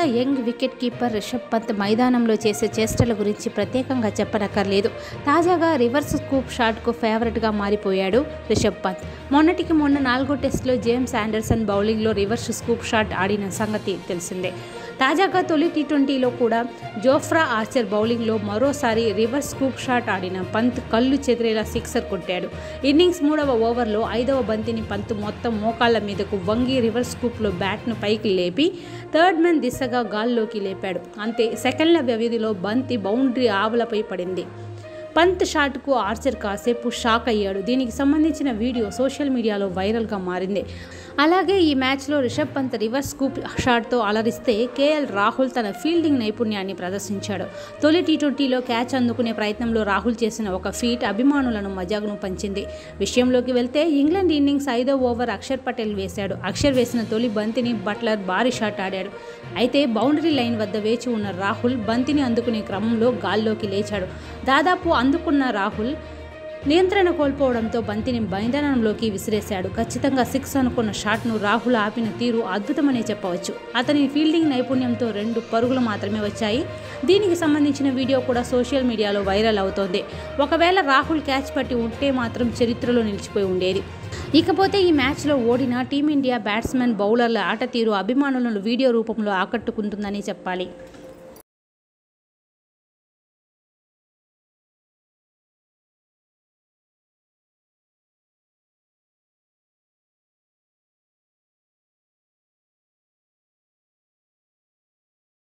young wicket keeper Rishabh Pant మైదానంలో చేసే చేష్టల గురించి ప్రత్యేకంగా చెప్పనక్కర్లేదు తాజాగా రివర్స్ స్కూప్ షాట్కు ఫేవరెట్గా మారిపోయాడు రిషబ్ పంత్ మొన్నటికి మొన్న నాలుగో టెస్టులో జేమ్స్ ఆండర్సన్ బౌలింగ్లో రివర్స్ స్కూప్ షాట్ ఆడిన సంగతి తెలిసిందే తాజాగా తొలి టీ ట్వంటీలో కూడా జోఫ్రా ఆర్చర్ బౌలింగ్లో మరోసారి రివర్స్ స్కూప్ షాట్ ఆడిన పంత్ కళ్ళు చెదిరేలా సిక్సర్ కొట్టాడు ఇన్నింగ్స్ మూడవ ఓవర్లో ఐదవ బంతిని పంత్ మొత్తం మోకాళ్ల మీదకు వంగి రివర్స్ స్కూప్లో బ్యాట్ను పైకి లేపి థర్డ్ మ్యాన్ దిశగా గాల్లోకి లేపాడు అంతే సెకండ్ల వ్యవధిలో బంతి బౌండరీ ఆవులపై పడింది పంత్ షాట్కు ఆర్చర్ కాసేపు షాక్ అయ్యాడు దీనికి సంబంధించిన వీడియో సోషల్ మీడియాలో వైరల్గా మారింది అలాగే ఈ మ్యాచ్లో రిషబ్ పంత్ రివర్స్ స్కూప్ షాట్తో అలరిస్తే కేఎల్ రాహుల్ తన ఫీల్డింగ్ నైపుణ్యాన్ని ప్రదర్శించాడు తొలి టీ ట్వంటీలో క్యాచ్ అందుకునే ప్రయత్నంలో రాహుల్ చేసిన ఒక ఫీట్ అభిమానులను మజాగును పంచింది విషయంలోకి వెళ్తే ఇంగ్లాండ్ ఇన్నింగ్స్ ఐదో ఓవర్ అక్షర్ పటేల్ వేశాడు అక్షర్ వేసిన తొలి బంతిని బట్లర్ భారీ షాట్ ఆడాడు అయితే బౌండరీ లైన్ వద్ద వేచి ఉన్న రాహుల్ బంతిని అందుకునే క్రమంలో గాల్లోకి లేచాడు దాదాపు అందుకున్న రాహుల్ నియంత్రణ కోల్పోవడంతో బంతిని మైదానంలోకి విసిరేశాడు ఖచ్చితంగా సిక్స్ అనుకున్న షాట్ను రాహుల్ ఆపిన తీరు అద్భుతమనే చెప్పవచ్చు అతని ఫీల్డింగ్ నైపుణ్యంతో రెండు పరుగులు మాత్రమే వచ్చాయి దీనికి సంబంధించిన వీడియో కూడా సోషల్ మీడియాలో వైరల్ అవుతోంది ఒకవేళ రాహుల్ క్యాచ్ పట్టి ఉంటే మాత్రం చరిత్రలో నిలిచిపోయి ఉండేది ఇకపోతే ఈ మ్యాచ్లో ఓడిన టీమిండియా బ్యాట్స్మెన్ బౌలర్ల ఆట తీరు అభిమానులను వీడియో రూపంలో ఆకట్టుకుంటుందని చెప్పాలి